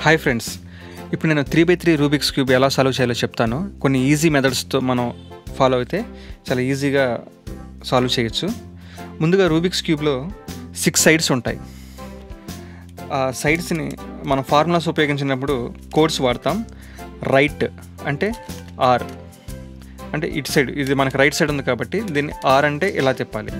hi friends ఇప్పుడు నేను three by three Rubik's cube ఎలా సాల్వ్ చేయాలో చెప్తాను కొన్ని ఈజీ మెథడ్స్తో మనం ఫాలో అయితే చాలా ఈజీగా సాల్వ్ చేయొచ్చు ముందుగా రూబిక్స్ క్యూబ్లో సిక్స్ సైడ్స్ ఉంటాయి ఆ సైడ్స్ని మనం ఫార్ములాస్ ఉపయోగించినప్పుడు కోడ్స్ వాడతాం రైట్ అంటే ఆర్ అంటే ఇటు సైడ్ ఇది మనకి రైట్ సైడ్ ఉంది కాబట్టి దీన్ని ఆర్ అంటే ఇలా చెప్పాలి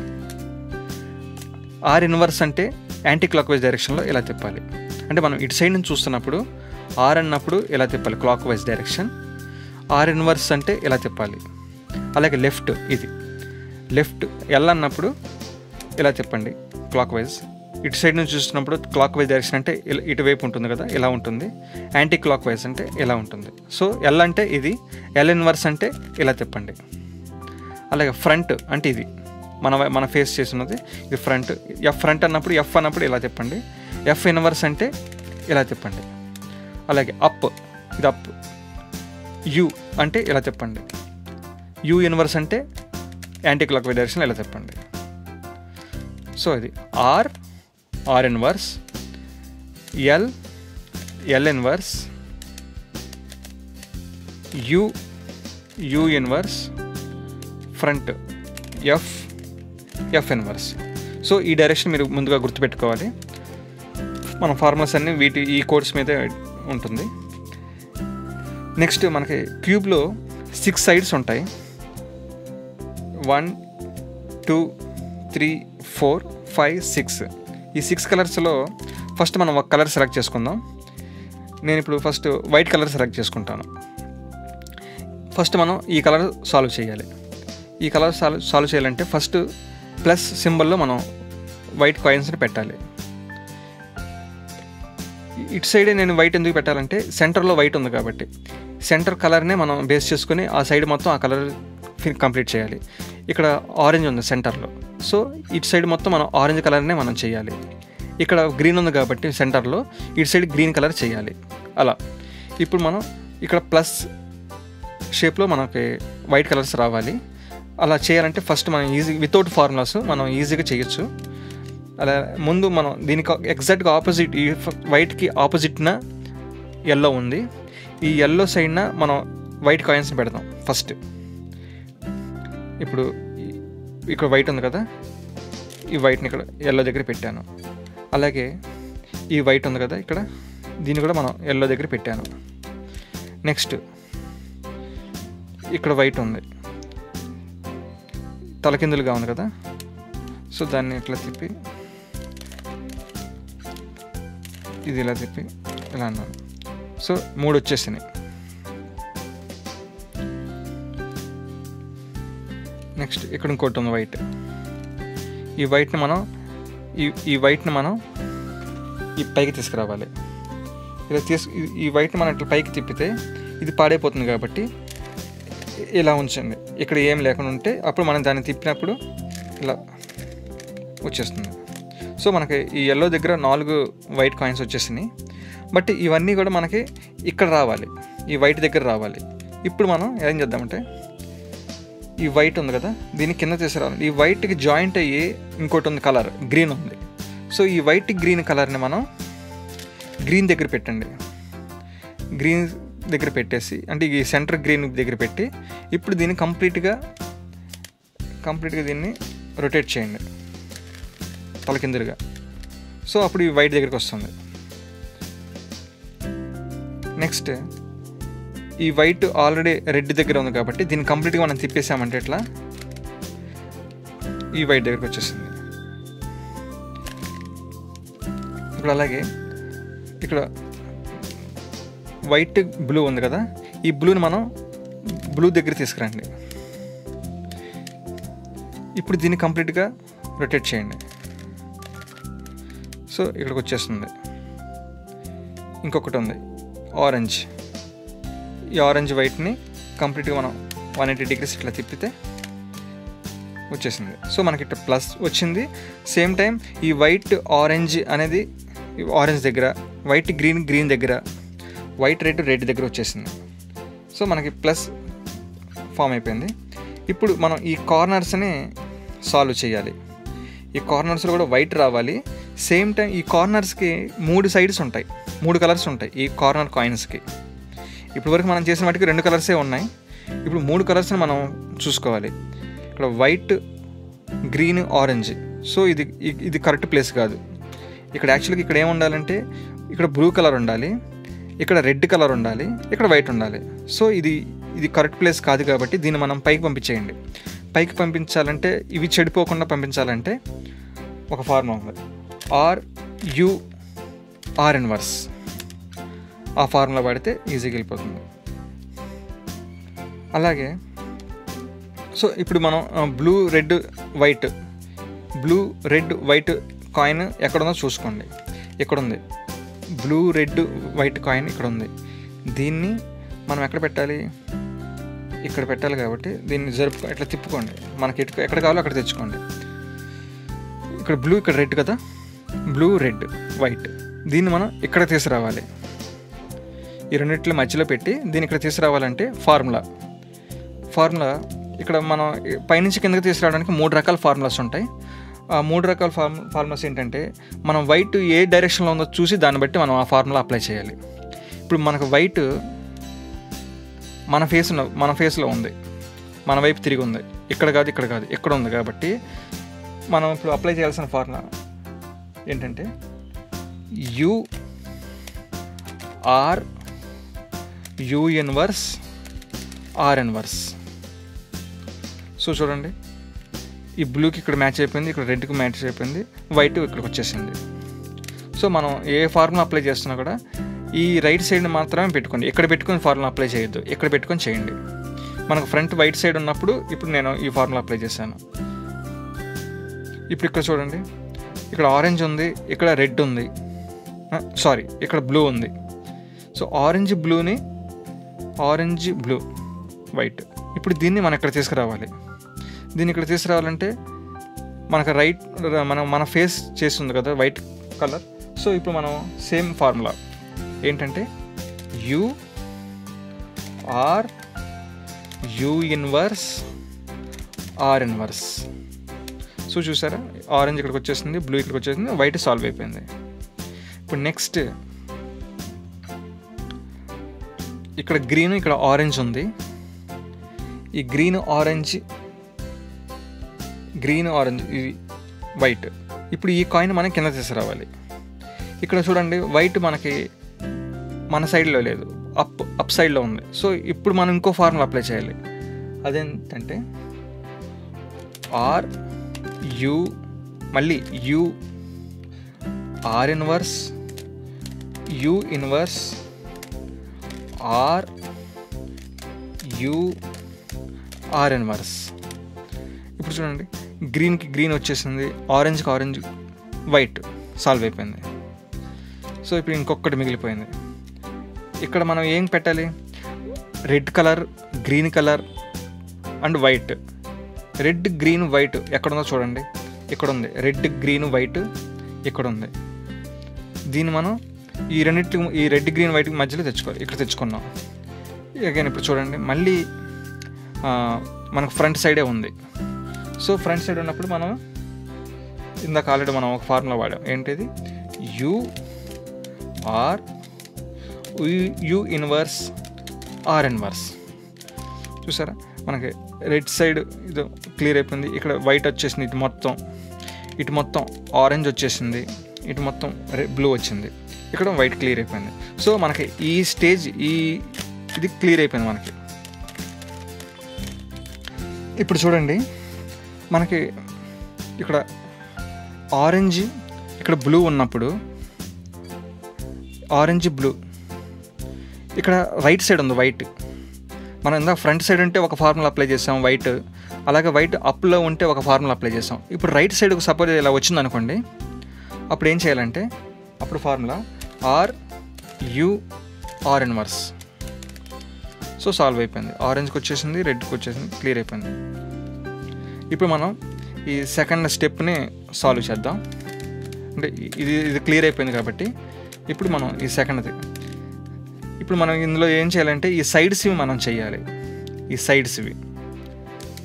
ఆర్ ఇన్వర్స్ అంటే యాంటీ క్లాక్ వైజ్ డైరెక్షన్లో ఇలా తిప్పాలి అంటే మనం ఇటు సైడ్ నుంచి చూస్తున్నప్పుడు ఆర్ అన్నప్పుడు ఇలా తిప్పాలి clock wise direction R inverse అంటే ఇలా తిప్పాలి అలాగే లెఫ్ట్ ఇది లెఫ్ట్ ఎల్ అన్నప్పుడు ఇలా చెప్పండి క్లాక్ వైజ్ ఇటు సైడ్ నుంచి చూస్తున్నప్పుడు క్లాక్ వైజ్ డైరెక్షన్ అంటే ఇలా- ఇటువైపు ఉంటుంది కదా ఇలా ఉంటుంది యాంటీ క్లాక్ వైజ్ అంటే ఇలా ఉంటుంది సో ఎల్ అంటే ఇది ఎల్ ఇన్వర్స్ అంటే ఇలా తిప్పండి అలాగే ఫ్రంట్ అంటే ఇది మన మన ఫేస్ చేస్తున్నది ఇది ఫ్రంట్ ఎఫ్ ఫ్రంట్ అన్నప్పుడు ఎఫ్ అన్నప్పుడు ఇలా చెప్పండి ఎఫ్ ఇన్వర్స్ అంటే ఇలా చెప్పండి అలాగే అప్ ఇది అప్ యు అంటే ఇలా చెప్పండి యు ఇన్వర్స్ అంటే యాంటీ క్లాక్ వై డైరెక్షన్ ఇలా చెప్పండి సో ఇది R R inverse L L inverse U U inverse front F F inverse so ఈ డైరెక్షన్ మీరు ముందుగా గుర్తుపెట్టుకోవాలి మన ఫార్ములాస్ అన్నీ వీటి ఈ కోడ్స్ మీదే ఉంటుంది నెక్స్ట్ మనకి క్యూబ్లో సిక్స్ సైడ్స్ ఉంటాయి one two three four five six ఈ సిక్స్ కలర్స్లో ఫస్ట్ మనం ఒక కలర్ సెలెక్ట్ చేసుకుందాం నేను ఇప్పుడు ఫస్ట్ వైట్ కలర్ సెలెక్ట్ చేసుకుంటాను ఫస్ట్ మనం ఈ కలర్ సాల్వ్ చేయాలి ఈ కలర్ సాల్వ్ సాల్వ్ చేయాలంటే ఫస్ట్ ప్లస్ సింబల్లో మనం వైట్ కాయిన్స్ని పెట్టాలి ఇటు సైడే నేను వైట్ ఎందుకు పెట్టాలంటే సెంటర్లో వైట్ ఉంది కాబట్టి సెంటర్ కలర్నే మనం బేస్ చేసుకొని ఆ సైడ్ మొత్తం ఆ కలర్ కంప్లీట్ చేయాలి ఇక్కడ ఆరెంజ్ ఉంది సెంటర్లో సో ఇటు సైడ్ మొత్తం మనం ఆరెంజ్ కలర్నే మనం చేయాలి ఇక్కడ గ్రీన్ ఉంది కాబట్టి సెంటర్లో ఇటు సైడ్ గ్రీన్ కలర్ చేయాలి అలా ఇప్పుడు మనం ఇక్కడ ప్లస్ షేప్లో మనకి వైట్ కలర్స్ రావాలి అలా చేయాలంటే ఫస్ట్ మనం ఈజీ వితౌట్ ఫార్ములాస్ మనం ఈజీగా చేయొచ్చు అలా ముందు మనం దీనికి ఎగ్జాక్ట్గా ఆపోజిట్ ఈ వైట్కి ఆపోజిట్న ఎల్లో ఉంది ఈ ఎల్లో సైడ్న మనం వైట్ కాయిన్స్ని పెడదాం ఫస్ట్ ఇప్పుడు ఈ- ఇక్కడ వైట్ ఉంది కదా ఈ వైట్ని ఇక్కడ ఎల్లో దగ్గర పెట్టాను అలాగే ఈ వైట్ ఉంది కదా ఇక్కడ దీన్ని కూడా మనం ఎల్లో దగ్గర పెట్టాను నెక్స్ట్ ఇక్కడ వైట్ ఉంది తలకిందులుగా ఉంది కదా సో దాన్ని ఇట్లా తిప్పి ఇది ఇలా తిప్పి ఇలా అన్నాను సో మూడు వచ్చేసినాయి నెక్స్ట్ ఇక్కడ ఇంకోటి ఉంది వైట్ ఈ వైట్ని మనం ఈ ఈ వైట్ని మనం ఈ పైకి తీసుకురావాలి ఇలా తీసు ఈ- ఈ వైట్ని మనం ఇట్లా పైకి తిప్పితే ఇది పాడైపోతుంది కాబట్టి ఇలా ఉంచండి ఇక్కడ ఏం లేకుండా ఉంటే అప్పుడు మనం దాన్ని తిప్పినప్పుడు ఇలా వచ్చేస్తుంది సో మనకి ఈ ఎల్లో దగ్గర నాలుగు వైట్ కాయిన్స్ వచ్చేసినాయి బట్ ఇవన్నీ కూడా మనకి ఇక్కడ రావాలి ఈ వైట్ దగ్గర రావాలి ఇప్పుడు మనం ఏం చేద్దామంటే ఈ వైట్ ఉంది కదా దీన్ని కింద తీసుకురావాలి ఈ వైట్కి జాయింట్ అయ్యి ఇంకోటి ఉంది కలర్ గ్రీన్ ఉంది సో ఈ వైట్ గ్రీన్ కలర్ని మనం గ్రీన్ దగ్గర పెట్టండి గ్రీన్ దగ్గర పెట్టేసి అంటే ఈ సెంటర్ గ్రీన్ దగ్గర పెట్టి ఇప్పుడు దీన్ని కంప్లీట్గా కంప్లీట్గా దీన్ని రొటేట్ చేయండి తలకిందులుగా సో అప్పుడు ఈ వైట్ దగ్గరికి వస్తుంది నెక్స్ట్ ఈ వైట్ ఆల్రెడీ రెడ్ దగ్గర ఉంది కాబట్టి దీన్ని కంప్లీట్గా మనం తిప్పేసామంటే ఇట్లా ఈ వైట్ దగ్గరికి వచ్చేసింది ఇప్పుడు అలాగే ఇక్కడ వైట్ బ్లూ ఉంది కదా ఈ బ్లూని మనం బ్లూ దగ్గర తీసుకురండి ఇప్పుడు దీన్ని కంప్లీట్గా రొటేట్ చేయండి సో ఇక్కడికి వచ్చేస్తుంది ఇంకొకటి ఉంది ఆరెంజ్ ఈ ఆరెంజ్ వైట్ని కంప్లీట్గా మనం వన్ ఎయిటీ డిగ్రీస్ ఇట్లా తిప్పితే వచ్చేసింది సో మనకి ఇట్లా ప్లస్ వచ్చింది సేమ్ టైం ఈ వైట్ ఆరెంజ్ అనేది ఈ ఆరెంజ్ దగ్గర వైట్ గ్రీన్ గ్రీన్ దగ్గర వైట్ రెడ్ రెడ్ దగ్గర వచ్చేసింది సో మనకి ప్లస్ ఫామ్ అయిపోయింది ఇప్పుడు మనం ఈ కార్నర్స్ని సాల్వ్ చేయాలి ఈ కార్నర్స్లో కూడా వైట్ రావాలి సేమ్ టైం ఈ కార్నర్స్కి మూడు సైడ్స్ ఉంటాయి మూడు కలర్స్ ఉంటాయి ఈ కార్నర్ కాయిన్స్కి ఇప్పుడు వరకు మనం చేసిన వాటికి రెండు కలర్సే ఉన్నాయి ఇప్పుడు మూడు కలర్స్ని మనం చూసుకోవాలి ఇక్కడ వైట్ గ్రీన్ ఆరెంజ్ సో ఇది ఇ- ఇది కరెక్ట్ ప్లేస్ కాదు ఇక్కడ యాక్చువల్గా ఇక్కడ ఏం ఉండాలంటే ఇక్కడ బ్లూ కలర్ ఉండాలి ఇక్కడ రెడ్ కలర్ ఉండాలి ఇక్కడ వైట్ ఉండాలి సో ఇది ఇది కరెక్ట్ ప్లేస్ కాదు కాబట్టి దీన్ని మనం పైకి పంపించేయండి పైకి పంపించాలంటే ఇవి చెడిపోకుండా పంపించాలంటే ఒక ఫార్ములా ఉంది ఆర్ యు ఆర్ ఇన్వర్స్ ఆ ఫార్ములా వాడితే ఈజీగా వెళ్ళిపోతుంది అలాగే సో ఇప్పుడు మనం blue red white blue red white coin ఎక్కడుందో చూసుకోండి ఇక్కడ ఉంది బ్లూ రెడ్ వైట్ కాయిన్ ఇక్కడ ఉంది దీన్ని మనం ఎక్కడ పెట్టాలి ఇక్కడ పెట్టాలి కాబట్టి దీన్ని జరుపు ఇట్లా తిప్పుకోండి మనకి ఎటు ఎక్కడ కావాలో అక్కడ తెచ్చుకోండి ఇక్కడ బ్లూ ఇక్కడ రెడ్ కదా బ్లూ రెడ్ వైట్ దీన్ని మనం ఇక్కడ తీసుకురావాలి ఈ రెండింటి మధ్యలో పెట్టి దీన్ని ఇక్కడ తీసుకురావాలంటే ఫార్ములా ఫార్ములా ఇక్కడ మనం పైనుంచి కిందకి తీసుకురావడానికి మూడు రకాల ఫార్ములాస్ ఉంటాయి ఆ మూడు రకాల ఫార్మ్ ఫార్ములాస్ ఏంటంటే మనం వైట్ ఏ డైరెక్షన్లో ఉందో చూసి దాన్ని బట్టి మనం ఆ ఫార్ములా అప్లై చేయాలి ఇప్పుడు మనకు వైట్ మన ఫేస్ మన ఫేస్లో ఉంది మన వైపు తిరిగి ఉంది ఇక్కడ కాదు ఇక్కడ కాదు ఇక్కడ ఉంది కాబట్టి మనం ఇప్పుడు అప్లై చేయాల్సిన ఫార్ములా ఏంటంటే U R U inverse R inverse so చూడండి ఈ బ్లూకి ఇక్కడ మ్యాచ్ అయిపోయింది ఇక్కడ రెడ్కి మ్యాచ్ అయిపోయింది వైట్ ఇక్కడికి వచ్చేసింది సో మనం ఏ ఫార్ములా అప్లై చేస్తున్నా కూడా ఈ రైట్ సైడ్ మాత్రమే పెట్టుకోండి ఇక్కడ పెట్టుకొని ఫార్ములా అప్లై చేయొద్దు ఇక్కడ పెట్టుకొని చేయండి మనకు ఫ్రంట్ వైట్ సైడ్ ఉన్నప్పుడు ఇప్పుడు నేను ఈ ఫార్ములా అప్లై చేశాను ఇప్పుడు ఇక్కడ చూడండి ఇక్కడ ఆరెంజ్ ఉంది ఇక్కడ రెడ్ ఉంది సారీ ఇక్కడ బ్లూ ఉంది సో ఆరెంజ్ బ్లూని ఆరెంజ్ బ్లూ వైట్ ఇప్పుడు దీన్ని మనం ఇక్కడ తీసుకురావాలి దీన్ని ఇక్కడ తీసుకురావాలంటే మనకు రైట్ మనం మన ఫేస్ చేస్తుంది కదా వైట్ కలర్ సో ఇప్పుడు మనం సేమ్ ఫార్ములా ఏంటంటే U R U inverse R inverse so చూసారా ఆరెంజ్ ఇక్కడికి వచ్చేసింది బ్లూ ఇక్కడికి వచ్చేసింది వైట్ సాల్వ్ అయిపోయింది ఇప్పుడు నెక్స్ట్ ఇక్కడ గ్రీన్ ఇక్కడ ఆరెంజ్ ఉంది ఈ గ్రీన్ ఆరెంజ్ గ్రీన్ ఆరెంజ్ ఇది వైట్ ఇప్పుడు ఈ కాయిన్ మనం కింద తీసుకురావాలి ఇక్కడ చూడండి వైట్ మనకి మన సైడ్లో లేదు అప్ అప్ సైడ్లో ఉంది సో ఇప్పుడు మనం ఇంకో ఫార్ములా అప్లై చేయాలి అదేంటంటే ఆర్ యు మళ్ళీ U R inverse U inverse R U R inverse ఇప్పుడు చూడండి గ్రీన్కి గ్రీన్ వచ్చేసింది ఆరెంజ్కి ఆరెంజ్ వైట్ సాల్వ్ అయిపోయింది సో ఇప్పుడు ఇంకొకటి మిగిలిపోయింది ఇక్కడ మనం ఏం పెట్టాలి red colour green colour and white red green white ఎక్కడుందో చూడండి ఇక్కడ ఉంది రెడ్ గ్రీన్ వైట్ ఇక్కడ ఉంది దీన్ని మనం ఈ రెండింటి ఈ రెడ్ గ్రీన్ వైట్ మధ్యలో తెచ్చుకోవాలి ఇక్కడ తెచ్చుకున్నాం అగైన్ ఇప్పుడు చూడండి మళ్ళీ ఆ, మనకు ఫ్రంట్ సైడే ఉంది సో ఫ్రంట్ సైడ్ ఉన్నప్పుడు మనం ఇందాక ఆల్రెడీ మనం ఒక ఫార్ములా వాడాం ఏంటిది U R U inverse R inverse చూసారా మనకి రెడ్ సైడ్ ఇది క్లియర్ అయిపోయింది ఇక్కడ వైట్ వచ్చేసింది ఇటు మొత్తం ఇటు మొత్తం ఆరెంజ్ వచ్చేసింది ఇటు మొత్తం బ్లూ వచ్చింది ఇక్కడ వైట్ క్లియర్ అయిపోయింది సో మనకి ఈ స్టేజ్ ఈ ఇది క్లియర్ అయిపోయింది మనకి ఇప్పుడు చూడండి మనకి ఇక్కడ ఆరెంజ్ ఇక్కడ బ్లూ ఉన్నప్పుడు ఆరెంజ్ బ్లూ ఇక్కడ రైట్ సైడ్ ఉంది వైట్ మనం ఇందాక ఫ్రంట్ సైడ్ ఉంటే ఒక ఫార్ములా అప్లై చేసాం వైట్ అలాగే వైట్ అప్లో ఉంటే ఒక ఫార్ములా అప్లై చేసాం ఇప్పుడు రైట్ సైడ్కి సపోజ్ ఇలా వచ్చింది అనుకోండి అప్పుడు ఏం చేయాలంటే అప్పుడు formula R U R inverse so solve అయిపోయింది ఆరెంజ్కి వచ్చేసింది రెడ్కి వచ్చేసింది క్లియర్ అయిపోయింది ఇప్పుడు మనం ఈ సెకండ్ స్టెప్ని సాల్వ్ చేద్దాం అంటే ఇది ఇది క్లియర్ అయిపోయింది కాబట్టి ఇప్పుడు మనం ఈ సెకండ్ది ఇప్పుడు మనం ఇందులో ఏం చేయాలంటే ఈ సైడ్స్ ఇవి మనం చేయాలి ఈ సైడ్స్ ఇవి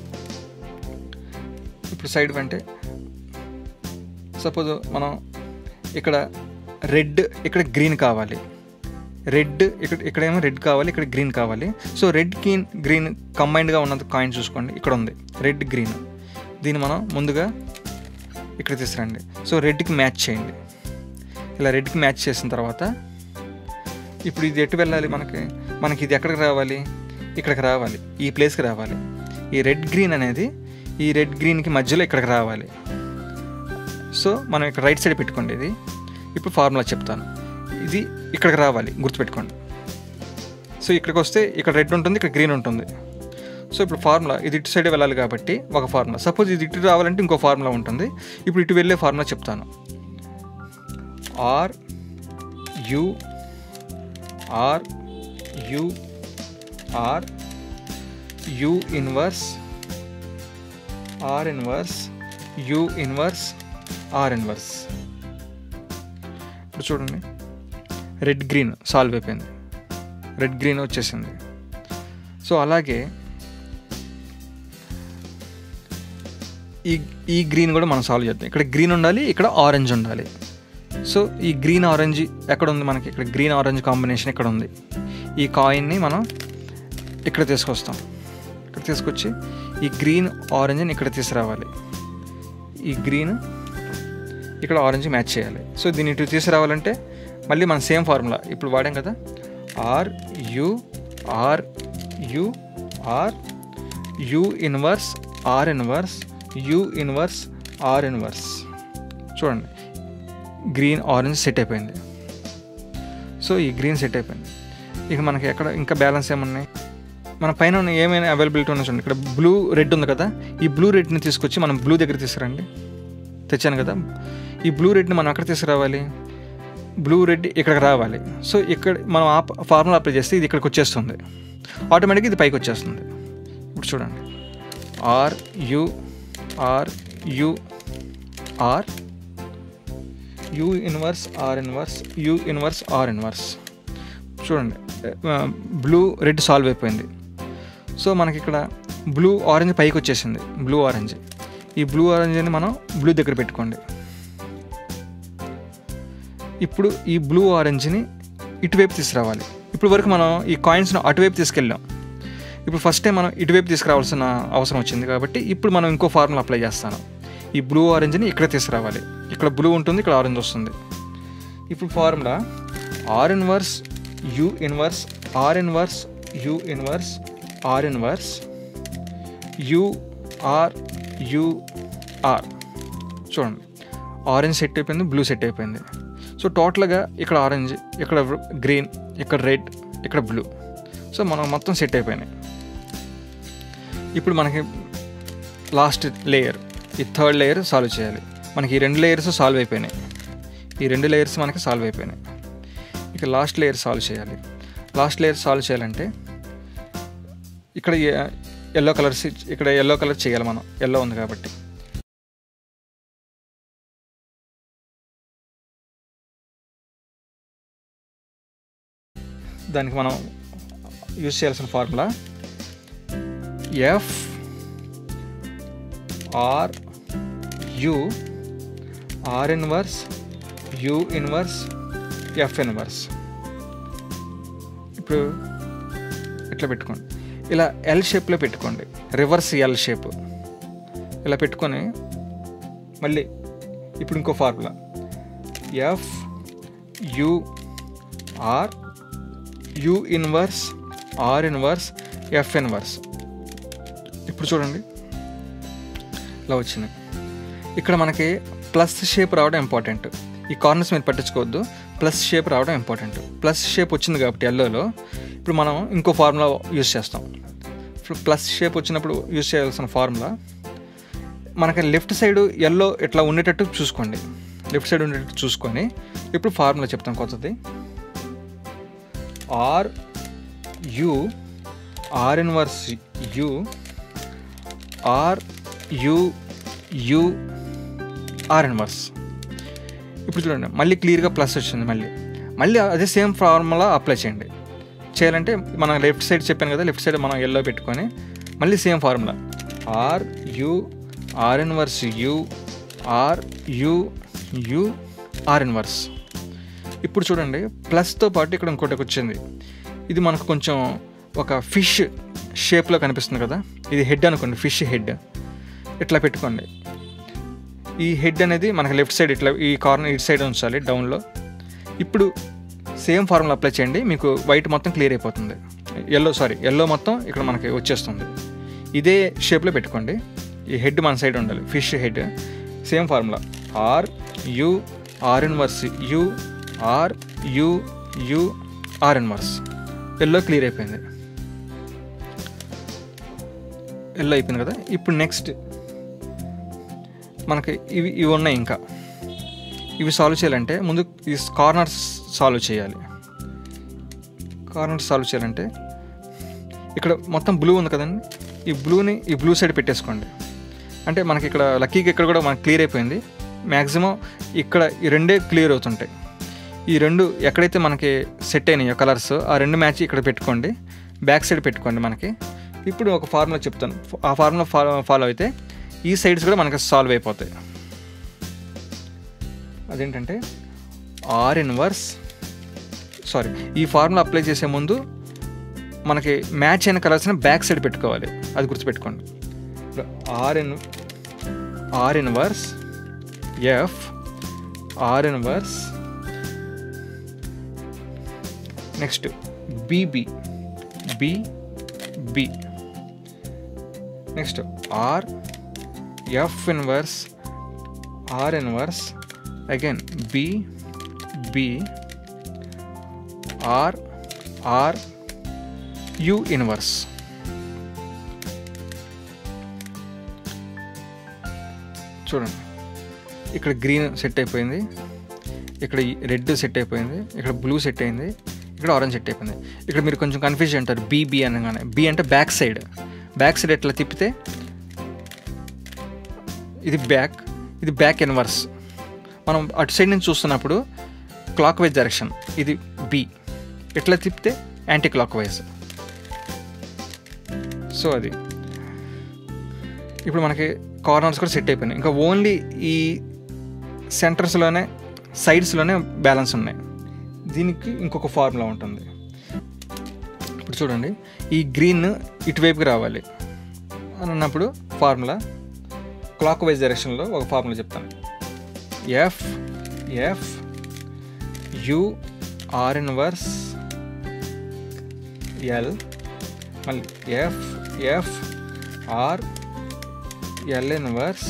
ఇప్పుడు సైడ్ అంటే సపోజ్ మనం ఇక్కడ రెడ్ ఇక్కడ గ్రీన్ కావాలి రెడ్ ఇక్కడ ఇక్కడేమో రెడ్ కావాలి ఇక్కడ గ్రీన్ కావాలి సో రెడ్ గ్రీన్ గ్రీన్ కంబైన్డ్గా ఉన్నది కాయిన్ చూసుకోండి ఇక్కడ ఉంది రెడ్ గ్రీన్ దీన్ని మనం ముందుగా ఇక్కడ తీసుకురండి సో రెడ్కి మ్యాచ్ చేయండి ఇలా రెడ్కి మ్యాచ్ చేసిన తర్వాత ఇప్పుడు ఇది ఎటు వెళ్ళాలి మనకి మనకి ఇది ఎక్కడికి రావాలి ఇక్కడికి రావాలి ఈ ప్లేస్కి రావాలి ఈ రెడ్ గ్రీన్ అనేది ఈ రెడ్ గ్రీన్కి మధ్యలో ఇక్కడికి రావాలి సో మనం ఇక్కడ రైట్ సైడ్ పెట్టుకోండి ఇది ఇప్పుడు ఫార్ములా చెప్తాను ఇది ఇక్కడికి రావాలి గుర్తుపెట్టుకోండి సో ఇక్కడికి వస్తే ఇక్కడ రెడ్ ఉంటుంది ఇక్కడ గ్రీన్ ఉంటుంది సో ఇప్పుడు ఫార్ములా ఇది ఇటు సైడ్ వెళ్ళాలి కాబట్టి ఒక ఫార్ములా సపోజ్ ఇది ఇటు రావాలంటే ఇంకో ఫార్ములా ఉంటుంది ఇప్పుడు ఇటు వెళ్ళే ఫార్ములా చెప్తాను R U R U R U inverse R inverse U inverse R inverse ఇప్పుడు చూడండి రెడ్ గ్రీన్ సాల్వ్ అయిపోయింది రెడ్ గ్రీన్ వచ్చేసింది సో అలాగే ఈ ఈ గ్రీన్ కూడా మనం సాల్వ్ చేద్దాం ఇక్కడ గ్రీన్ ఉండాలి ఇక్కడ ఆరెంజ్ ఉండాలి సో ఈ గ్రీన్ ఆరెంజ్ ఎక్కడ ఉంది మనకి ఇక్కడ గ్రీన్ ఆరెంజ్ కాంబినేషన్ ఇక్కడ ఉంది ఈ కాయిన్ని మనం ఇక్కడ తీసుకొస్తాం ఇక్కడ తీసుకొచ్చి ఈ గ్రీన్ ఆరెంజ్ని ఇక్కడ తీసుకురావాలి ఈ గ్రీన్ ఇక్కడ ఆరెంజ్ మ్యాచ్ చేయాలి సో దీన్ని ఇటు తీసుకురావాలంటే మళ్ళీ మన సేమ్ ఫార్ములా ఇప్పుడు వాడాం కదా R U R U R U inverse R inverse U inverse R inverse చూడండి గ్రీన్ ఆరెంజ్ సెట్ అయిపోయింది సో ఈ గ్రీన్ సెట్ అయిపోయింది ఇక మనకి ఎక్కడ ఇంకా బ్యాలెన్స్ ఏమున్నాయి మన పైన ఉన్న ఏమైనా అవైలబిలిటీ ఉన్న చూడండి ఇక్కడ బ్లూ రెడ్ ఉంది కదా ఈ బ్లూ రెడ్ని తీసుకొచ్చి మనం బ్లూ దగ్గర తీసుకురండి తెచ్చాను కదా ఈ బ్లూ రెడ్ని మనం ఎక్కడ తీసుకురావాలి బ్లూ రెడ్ ఇక్కడికి రావాలి సో ఇక్కడ మనం ఆ ఫార్ములా అప్లై చేస్తే ఇది ఇక్కడికి వచ్చేస్తుంది ఆటోమేటిక్గా ఇది పైకి వచ్చేస్తుంది ఇప్పుడు చూడండి R U R U R U inverse R inverse U inverse R inverse చూడండి బ్లూ రెడ్ సాల్వ్ అయిపోయింది సో మనకి ఇక్కడ బ్లూ ఆరెంజ్ పైకి వచ్చేసింది బ్లూ ఆరెంజ్ ఈ బ్లూ ఆరెంజ్ని మనం బ్లూ దగ్గర పెట్టుకోండి ఇప్పుడు ఈ బ్లూ ఆరెంజ్ని ఇటువైపు తీసుకురావాలి ఇప్పుడు వరకు మనం ఈ కాయిన్స్ను అటువైపు తీసుకెళ్ళాం ఇప్పుడు ఫస్ట్ టైం మనం ఇటువైపు తీసుకురావాల్సిన అవసరం వచ్చింది కాబట్టి ఇప్పుడు మనం ఇంకో ఫార్ములా అప్లై చేస్తాను ఈ బ్లూ ఆరెంజ్ని ఇక్కడ తీసుకురావాలి ఇక్కడ బ్లూ ఉంటుంది ఇక్కడ ఆరెంజ్ వస్తుంది ఇప్పుడు formula R inverse U inverse R inverse U inverse R inverse U R U R చూడండి ఆరెంజ్ సెట్ అయిపోయింది బ్లూ సెట్ అయిపోయింది సో టోటల్గా ఇక్కడ ఆరెంజ్ ఇక్కడ గ్రీన్ ఇక్కడ రెడ్ ఇక్కడ బ్లూ సో మనం మొత్తం సెట్ అయిపోయినాయి ఇప్పుడు మనకి లాస్ట్ లేయర్ ఈ థర్డ్ లేయర్ సాల్వ్ చేయాలి మనకి ఈ రెండు లేయర్స్ సాల్వ్ అయిపోయినాయి ఈ రెండు లేయర్స్ మనకి సాల్వ్ అయిపోయినాయి ఇక లాస్ట్ లేయర్ సాల్వ్ చేయాలి లాస్ట్ లేయర్ సాల్వ్ చేయాలంటే ఇక్కడ ఎల్లో కలర్స్ ఇక్కడ ఎల్లో కలర్ చేయాలి మనం ఎల్లో ఉంది కాబట్టి దానికి మనం యూజ్ చేయాల్సిన formula F R U R inverse U inverse F inverse ఇప్పుడు ఇట్లా పెట్టుకోండి ఇలా ఎల్ షేప్లో పెట్టుకోండి రివర్స్ ఎల్ షేప్ ఇలా పెట్టుకొని మళ్ళీ ఇప్పుడు ఇంకో formula F U R U inverse R inverse F inverse ఇప్పుడు చూడండి ఇలా వచ్చింది ఇక్కడ మనకి ప్లస్ షేప్ రావడం ఇంపార్టెంట్ ఈ కార్నర్స్ మీద పట్టించుకోవద్దు ప్లస్ షేప్ రావడం ఇంపార్టెంట్ ప్లస్ షేప్ వచ్చింది కాబట్టి ఎల్లోలో ఇప్పుడు మనం ఇంకో ఫార్ములా యూజ్ చేస్తాం ఇప్పుడు ప్లస్ షేప్ వచ్చినప్పుడు యూజ్ చేయాల్సిన ఫార్ములా మనకి లెఫ్ట్ సైడ్ ఎల్లో ఇట్లా ఉండేటట్టు చూసుకోండి లెఫ్ట్ సైడ్ ఉండేటట్టు చూసుకొని ఇప్పుడు ఫార్ములా చెప్తాం కొత్తది R U R inverse U R U U R inverse ఇప్పుడు చూడండి మళ్ళీ క్లియర్గా ప్లస్ వచ్చింది మళ్ళీ మళ్ళీ అదే సేమ్ ఫార్ములా అప్లై చేయండి చేయాలంటే మనం లెఫ్ట్ సైడ్ చెప్పాను కదా లెఫ్ట్ సైడ్ మనం ఎల్లో పెట్టుకొని మళ్ళీ same formula R U R inverse U R U U R inverse ఇప్పుడు చూడండి ప్లస్తో పాటు ఇక్కడ ఇంకోటి వచ్చింది ఇది మనకు కొంచెం ఒక ఫిష్ షేప్లో కనిపిస్తుంది కదా ఇది హెడ్ అనుకోండి ఫిష్ హెడ్ ఇట్లా పెట్టుకోండి ఈ హెడ్ అనేది మనకి లెఫ్ట్ సైడ్ ఇట్లా ఈ కార్నర్ ఇటు సైడ్ ఉంచాలి డౌన్లో ఇప్పుడు సేమ్ ఫార్ములా అప్లై చేయండి మీకు వైట్ మొత్తం క్లియర్ అయిపోతుంది ఎల్లో సారీ ఎల్లో మొత్తం ఇక్కడ మనకి వచ్చేస్తుంది ఇదే షేప్లో పెట్టుకోండి ఈ హెడ్ మన సైడ్ ఉండాలి fish head same formula R U R inverse U R U U R inverse yellow clear అయిపోయింది ఎల్లో అయిపోయింది కదా ఇప్పుడు నెక్స్ట్ మనకి ఇవి ఇవి ఉన్నాయి ఇంకా ఇవి సాల్వ్ చేయాలంటే ముందు ఈ కార్నర్స్ సాల్వ్ చేయాలి కార్నర్స్ సాల్వ్ చేయాలంటే ఇక్కడ మొత్తం బ్లూ ఉంది కదండి ఈ బ్లూని ఈ బ్లూ సైడ్ పెట్టేసుకోండి అంటే మనకి ఇక్కడ లక్కీకి ఇక్కడ కూడా మనకి క్లియర్ అయిపోయింది మ్యాక్సిమం ఇక్కడ ఈ రెండే క్లియర్ అవుతుంటాయి ఈ రెండు ఎక్కడైతే మనకి సెట్ అయినాయో కలర్స్ ఆ రెండు మ్యాచ్ ఇక్కడ పెట్టుకోండి బ్యాక్ సైడ్ పెట్టుకోండి మనకి ఇప్పుడు ఒక ఫార్ములా చెప్తాను ఆ ఫార్ములా ఫాలో ఫాలో అయితే ఈ సైడ్స్ కూడా మనకి సాల్వ్ అయిపోతాయి అదేంటంటే ఆర్ ఇన్వర్స్ సారీ ఈ ఫార్ములా అప్లై చేసే ముందు మనకి మ్యాచ్ అయిన కలర్స్ని బ్యాక్ సైడ్ పెట్టుకోవాలి అది గుర్తుపెట్టుకోండి ఇప్పుడు R in R inverse F R inverse next B B B B next R F inverse R inverse again B B R R U inverse చూడండి ఇక్కడ గ్రీన్ సెట్ అయిపోయింది ఇక్కడ రెడ్ సెట్ అయిపోయింది ఇక్కడ బ్లూ సెట్ అయింది ఇక్కడ ఆరెంజ్ సెట్ అయిపోయింది ఇక్కడ మీరు కొంచెం కన్ఫ్యూజ్ అంటారు బీబీ అనగానే బి అంటే బ్యాక్ సైడ్ బ్యాక్ సైడ్ ఎట్లా తిప్పితే ఇది బ్యాక్ ఇది బ్యాక్ ఇన్వర్స్ మనం అటు సైడ్ నుంచి చూస్తున్నప్పుడు క్లాక్ వైజ్ డైరెక్షన్ ఇది బి ఎట్లా తిప్పితే యాంటీ క్లాక్ వైజ్ సో అది ఇప్పుడు మనకి కార్నర్స్ కూడా సెట్ అయిపోయినాయి ఇంకా ఓన్లీ ఈ సెంటర్స్లోనే సైడ్స్లోనే బ్యాలెన్స్ ఉన్నాయి దీనికి ఇంకొక ఫార్ములా ఉంటుంది ఇప్పుడు చూడండి ఈ గ్రీన్ ఇటువైపుకి రావాలి అని అన్నప్పుడు ఫార్ములా క్లాక్ వైజ్ డైరెక్షన్లో ఒక ఫార్ములా చెప్తాను F F U R inverse L మళ్ళీ F F R L inverse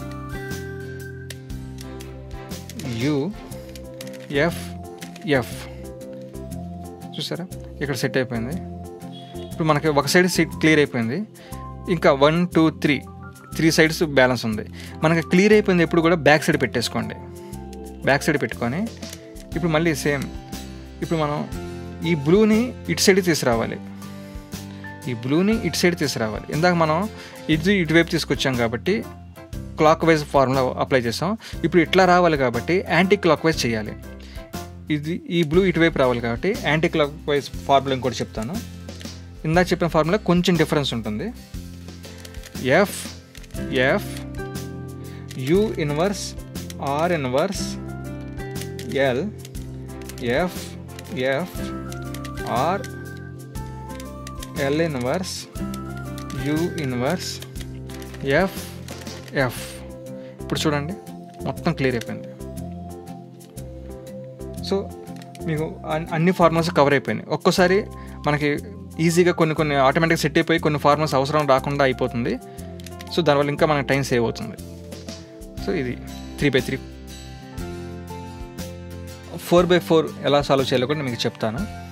U F F చూసారా ఇక్కడ సెట్ అయిపోయింది ఇప్పుడు మనకి ఒక సైడ్ సీట్ క్లియర్ అయిపోయింది ఇంకా one two three three sides balance ఉంది మనకి క్లియర్ అయిపోయింది ఎప్పుడు కూడా బ్యాక్ సైడ్ పెట్టేసుకోండి బ్యాక్ సైడ్ పెట్టుకొని ఇప్పుడు మళ్ళీ సేమ్ ఇప్పుడు మనం ఈ బ్లూని ఇటు సైడ్ తీసుకురావాలి ఈ బ్లూని ఇటు సైడ్ తీసుకురావాలి ఇందాక మనం ఇది ఇటువైపు తీసుకొచ్చాం కాబట్టి క్లాక్ వైజ్ ఫార్ములా అప్లై చేసాం ఇప్పుడు ఇట్లా రావాలి కాబట్టి యాంటీ క్లాక్ వైజ్ చేయాలి ఇది ఈ బ్లూ ఇటువైపు రావాలి కాబట్టి యాంటీ క్లాక్ వైజ్ ఫార్ములా ఇంకోటి చెప్తాను ఇందాక చెప్పిన ఫార్ములా కొంచెం డిఫరెన్స్ ఉంటుంది F F U inverse R inverse L F F R L inverse U inverse F F ఇప్పుడు చూడండి మొత్తం క్లియర్ అయిపోయింది సో మీకు అన్- అన్ని ఫార్ములాస్ కవర్ అయిపోయినాయి ఒక్కోసారి మనకి ఈజీగా కొన్ని కొన్ని ఆటోమేటిక్ సెట్ అయిపోయి కొన్ని ఫార్ములాస్ అవసరం రాకుండా అయిపోతుంది సో దానివల్ల ఇంకా మనకి టైం సేవ్ అవుతుంది సో ఇది three by three four by four ఎలా సాల్వ్ చేయాలో కూడా నేను మీకు చెప్తాను